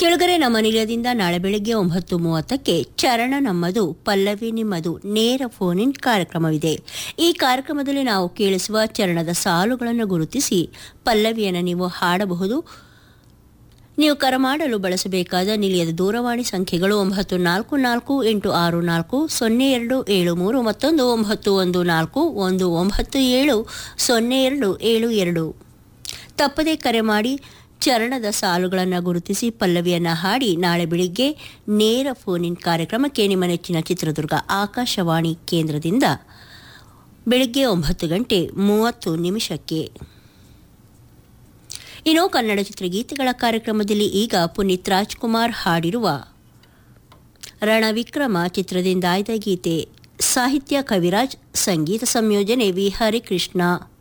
ಕೆಳಗರೆ ನಮ್ಮ ನಿಲಯದಿಂದ ನಾಳೆ ಬೆಳಗ್ಗೆ ಒಂಬತ್ತು ಮೂವತ್ತಕ್ಕೆ ಚರಣ ನಮ್ಮದು ಪಲ್ಲವಿ ನಿಮ್ಮದು ನೇರ ಫೋನ್ ಇನ್ ಕಾರ್ಯಕ್ರಮವಿದೆ ಈ ಕಾರ್ಯಕ್ರಮದಲ್ಲಿ ನಾವು ಕೇಳಿಸುವ ಚರಣದ ಸಾಲುಗಳನ್ನು ಗುರುತಿಸಿ ಪಲ್ಲವಿಯನ್ನು ನೀವು ಹಾಡಬಹುದು ನೀವು ಕರೆ ಮಾಡಲು ಬಳಸಬೇಕಾದ ನಿಲಯದ ದೂರವಾಣಿ ಸಂಖ್ಯೆಗಳು ಒಂಬತ್ತು ನಾಲ್ಕು ನಾಲ್ಕು ಎಂಟು ಆರು ನಾಲ್ಕು ಸೊನ್ನೆ ಎರಡು ಏಳು ಮೂರು ಮತ್ತೊಂದು ಒಂಬತ್ತು ಒಂದು ನಾಲ್ಕು ಒಂದು ಒಂಬತ್ತು ಏಳು ಸೊನ್ನೆ ಎರಡು ಏಳು ಎರಡು ತಪ್ಪದೇ ಕರೆ ಮಾಡಿ ಚರಣದ ಸಾಲುಗಳನ್ನು ಗುರುತಿಸಿ ಪಲ್ಲವಿಯನ್ನು ಹಾಡಿ ನಾಳೆ ಬೆಳಿಗ್ಗೆ ನೇರ ಫೋನ್ ಇನ್ ಕಾರ್ಯಕ್ರಮಕ್ಕೆ ನಿಮ್ಮ ನೆಚ್ಚಿನ ಚಿತ್ರದುರ್ಗ ಆಕಾಶವಾಣಿ ಕೇಂದ್ರದಿಂದ ಬೆಳಿಗ್ಗೆ ಒಂಬತ್ತು ಗಂಟೆ ಮೂವತ್ತು ನಿಮಿಷಕ್ಕೆ ಇನ್ನು ಕನ್ನಡ ಚಿತ್ರಗೀತೆಗಳ ಕಾರ್ಯಕ್ರಮದಲ್ಲಿ ಈಗ ಪುನೀತ್ ರಾಜ್ಕುಮಾರ್ ಹಾಡಿರುವ ರಣವಿಕ್ರಮ ಚಿತ್ರದಿಂದ ಆಯ್ದ ಗೀತೆ ಸಾಹಿತ್ಯ ಕವಿರಾಜ್ ಸಂಗೀತ ಸಂಯೋಜನೆ ವಿ ಹರಿಕೃಷ್ಣ